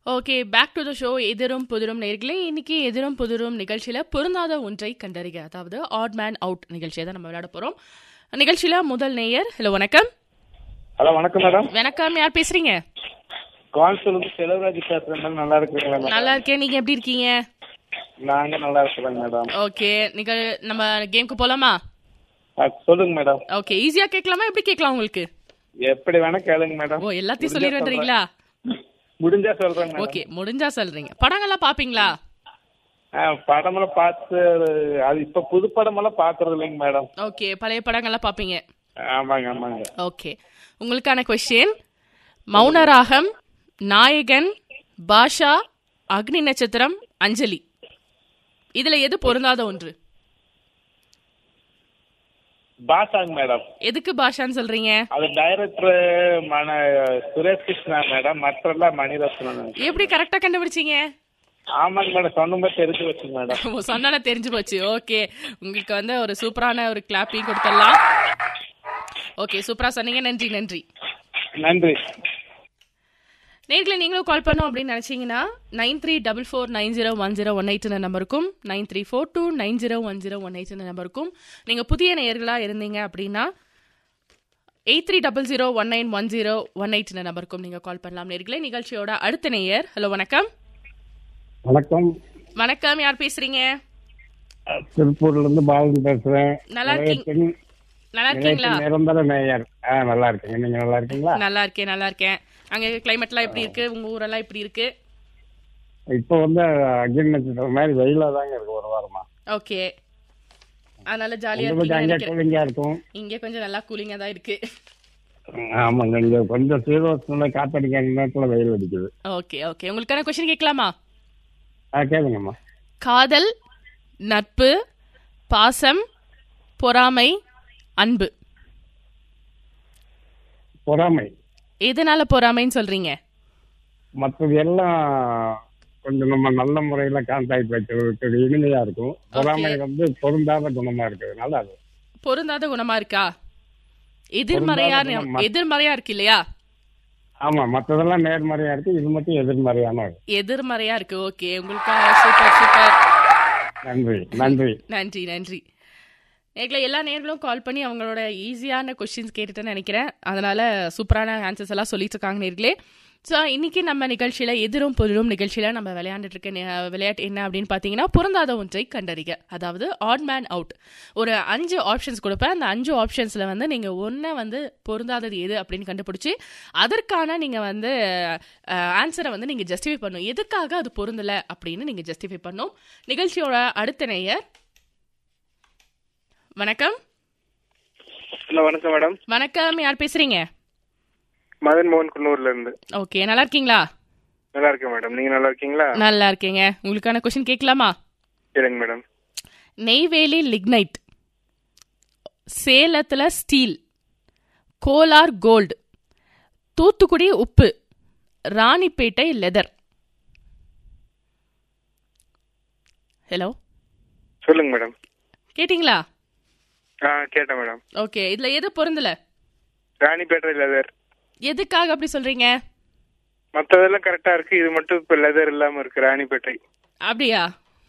okay back to the show எதிரும் புதிரும் நேர்களே இன்னைக்கு எதிரும் புதிரும் நிகழ்ச்சியில பொருந்தாத ஒன்றை கண்டறிக அதாவது ஆட் மேன் அவுட் நிகழ்ச்சியை தான் நம்ம விளையாட போறோம் நிகழ்ச்சியில முதல் நேயர் ஹலோ வணக்கம் ஹலோ வணக்கம் மேடம் வணக்கம் யார் பேசுறீங்க கோயம்புத்தூர்லேருந்து செலவராஜ் பேசுகிறேன் மேடம் நல்லா இருக்குங்களா மேடம் நல்லா இருக்கேன் நீங்க எப்படி இருக்கீங்க நாங்கள் நல்லா இருக்கிறோங்க மேடம் ஓகே நிகழ் நம்ம கேம்க்கு போலாமா ஆ, சொல்லுங்க மேடம் ஓகே ஈஸியா கேட்கலாமா எப்படி கேட்கலாம் உங்களுக்கு எப்படி வேணா கேளுங்க மேடம் ஓ எல்லாத்தையும் சொல்லிடுறீங்களா முடிஞ்சா சொல்றேன் மேடம் ஓகே முடிஞ்சா சொல்றீங்க படங்கள்லாம் பாப்பீங்களா ஆ, படமெல்லாம் பார்த்து அது இப்ப புது படமெல்லாம் பாக்குறது இல்லைங்க மேடம் ஓகே பழைய படங்கள்லாம் பாப்பீங்க ஆமாங்க ஆமாங்க ஓகே உங்களுக்கான கொஸ்டின் மௌனராகம் நாயகன் பாஷா அக்னி நட்சத்திரம் அஞ்சலி இதுல எது பொருந்தாத ஒன்று பாசாங்க மேடம் எதுக்கு பாஷான்னு சொல்றீங்க அது டைரக்டர் மன சுரேஷ் கிருஷ்ணா மேடம் மற்றெல்லாம் மணிரத்னம் எப்படி கரெக்டா கண்டுபிடிச்சீங்க ஆமாங்க மேடம் சொன்ன மாதிரி தெரிஞ்சு வச்சுங்க மேடம் ஓ, சொன்னால தெரிஞ்சு போச்சு ஓகே உங்களுக்கு வந்து ஒரு சூப்பரான ஒரு கிளாப்பிங் கொடுத்துடலாம் ஓகே சூப்பரா சொன்னீங்க நன்றி நன்றி நன்றி நேர்களை நீங்களும் கால் பண்ணோம் அப்படின்னு நினைச்சீங்கன்னா nine three double four nine zero one zero one eight நம்பருக்கும் nine three four two nine zero one zero one eight நம்பருக்கும் நீங்கள் புதிய நேயர்களாக இருந்தீங்க அப்படின்னா eight three double zero one nine one zero one eight நம்பருக்கும் நீங்கள் கால் பண்ணலாம் நேர்களே நிகழ்ச்சியோட அடுத்த நேயர் ஹலோ வணக்கம் வணக்கம் வணக்கம் யார் பேசுறீங்க திருப்பூர்ல இருந்து பாலன் பேசுறேன் நல்லா இருக்கீங்க நல்லா இருக்கீங்களா நிரந்தர மேயர் ஆ நல்லா இருக்கீங்க நீங்க நல்லா இருக்கீங்களா நல்லா இருக்கேன் நல்லா இருக்கேன் அங்கே கிளைமேட்லாம் எப்படி இருக்கு உங்க ஊரெல்லாம் எப்படி இருக்கு இப்போ வந்து அக்னி நட்சத்திரம் மாதிரி வெயிலா தாங்க இருக்கு ஒரு வாரமா ஓகே அதனால ஜாலியா கொஞ்சம் இருக்கீங்க அங்கே நினைக்கிறேன் கூலிங்கா இருக்கும் இங்கே கொஞ்சம் நல்லா கூலிங்கா தான் இருக்கு ஆமாங்க இங்க கொஞ்சம் சீரோசனில் காத்தடிக்கிற நேரத்துல வெயில் அடிக்குது ஓகே ஓகே உங்களுக்கான கொஸ்டின் கேட்கலாமா ஆ கேளுங்கம்மா காதல் நட்பு பாசம் பொறாமை அன்பு பொறாமை எதனால பொறாமைன்னு சொல்றீங்க மற்றது எல்லாம் கொஞ்சம் நம்ம நல்ல முறையில கான்டாக்ட் வைக்கிறதுக்கு இனிமையா இருக்கும் பொறாமை வந்து பொருந்தாத குணமா இருக்கிறதுனால அது பொருந்தாத குணமா இருக்கா எதிர்மறையா பொருந்தாத குணம் ம- எதிர்மறையா இருக்கு இல்லையா ஆமா மற்றதெல்லாம் நேர்மறையா இருக்கு இது மட்டும் எதிர்மறையான எதிர்மறையா இருக்கு ஓகே உங்களுக்காக சூப்பர் சூப்பர் நன்றி நன்றி நன்றி நன்றி நேர்களை எல்லா நேர்களும் கால் பண்ணி அவங்களோட ஈஸியான கொஸ்டின்ஸ் கேட்டுட்டேன்னு நினைக்கிறேன் அதனால சூப்பரான ஆன்சர்ஸ் எல்லாம் சொல்லிட்டு இருக்காங்க நேர்களே ஸோ இன்னைக்கு நம்ம நிகழ்ச்சியில எதிரும் பொருளும் நிகழ்ச்சியில நம்ம விளையாண்டுட்டு இருக்க நே- விளையாட்டு என்ன அப்படின்னு பார்த்தீங்கன்னா பொருந்தாத ஒன்றை கண்டறிக அதாவது ஆட் மேன் அவுட் ஒரு அஞ்சு ஆப்ஷன்ஸ் கொடுப்பேன் அந்த அஞ்சு ஆப்ஷன்ஸ்ல வந்து நீங்க ஒன்றை வந்து பொருந்தாதது எது அப்படின்னு கண்டுபிடிச்சி அதற்கான நீங்க வந்து ஆன்சரை வந்து நீங்க ஜஸ்டிஃபை பண்ணும் எதுக்காக அது பொருந்தல அப்படின்னு நீங்க ஜஸ்டிஃபை பண்ணும் நிகழ்ச்சியோட அடுத்த நேயர் வணக்கம் ஹலோ வணக்கம் மேடம் வணக்கம் யார் பேசுறீங்க மதன் மோகன் குன்னூர்ல இருந்து ஓகே நல்லா இருக்கீங்களா நல்லா இருக்கேன் மேடம் நீங்க நல்லா இருக்கீங்களா நல்லா இருக்கேங்க உங்களுக்கான கொஸ்டின் கேட்கலாமா சரிங்க மேடம் நெய்வேலி லிக்னைட் சேலத்துல ஸ்டீல் கோலார் கோல்டு தூத்துக்குடி உப்பு ராணிப்பேட்டை லெதர் ஹலோ சொல்லுங்க மேடம் கேட்டிங்களா ஆ கேட்டேன் மேடம் ஓகே இதுல எது பொருந்தல ராணிப்பேட்டை லெதர் எதுக்காக அப்படி சொல்றீங்க மற்றதெல்லாம் கரெக்டா இருக்கு இது மட்டும் இப்ப லெதர் இல்லாம இருக்கு ராணிப்பேட்டை அப்படியா